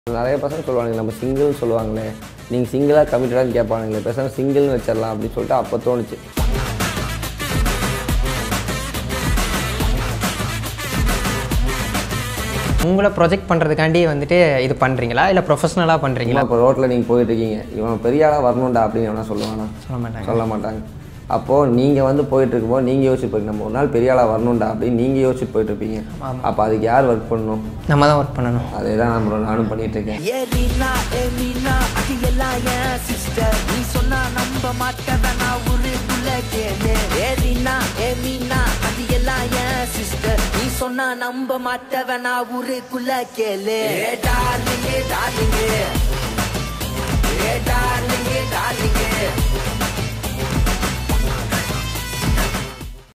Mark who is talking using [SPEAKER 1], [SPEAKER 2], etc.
[SPEAKER 1] நிறைய பசங்க சொல்லுவாங்க நம்ம சிங்கிள்னு சொல்லுவாங்களே நீங்கள் சிங்கிளாக கமிட்டடான்னு கேட்பானுங்களே பேசாமல் சிங்கிள்னு வச்சிடலாம் அப்படின்னு சொல்லிட்டு அப்போ தோணுச்சு
[SPEAKER 2] உங்களை ப்ரொஜெக்ட் பண்ணுறதுக்காண்டி வந்துட்டு இது பண்ணுறீங்களா இல்லை ப்ரொஃபஷனலாக பண்ணுறீங்களா
[SPEAKER 1] இப்போ ரோட்டில் நீங்கள் போயிட்டு இருக்கீங்க இவன் பெரிய ஆளாக வரணும்டா அப்படின்னு எவனா சொல்லுவானா
[SPEAKER 2] சொல்ல மாட்டாங்க
[SPEAKER 1] சொல்ல மாட்டாங்க அப்போது நீங்கள் வந்து போயிட்டு இருக்கும்போது நீங்கள் யோசிச்சு போய் நம்ம ஒரு நாள் பெரிய ஆளாக வரணும்டா அப்படின்னு நீங்கள் யோசிச்சு போயிட்டு இருப்பீங்க அப்போ அதுக்கு யார் ஒர்க் பண்ணணும்
[SPEAKER 2] நம்ம தான் ஒர்க் பண்ணணும்
[SPEAKER 1] அதே தான் நம்ம நானும் பண்ணிட்டு இருக்கேன்
[SPEAKER 3] ஏறினா ஏமினா அது எல்லாம் என் சிஸ்டர் நீ சொன்னா நம்ப மாட்டேன் நான் ஊருக்குள்ள கேளு ஏறினா ஏமினா அது எல்லாம் என் சிஸ்டர் நீ சொன்னா நம்ப மாட்டேன் நான் ஊருக்குள்ள கேளு ஏ டார்லிங்கே டார்லிங்கே ஏ டார்லிங்கே டார்லிங்கே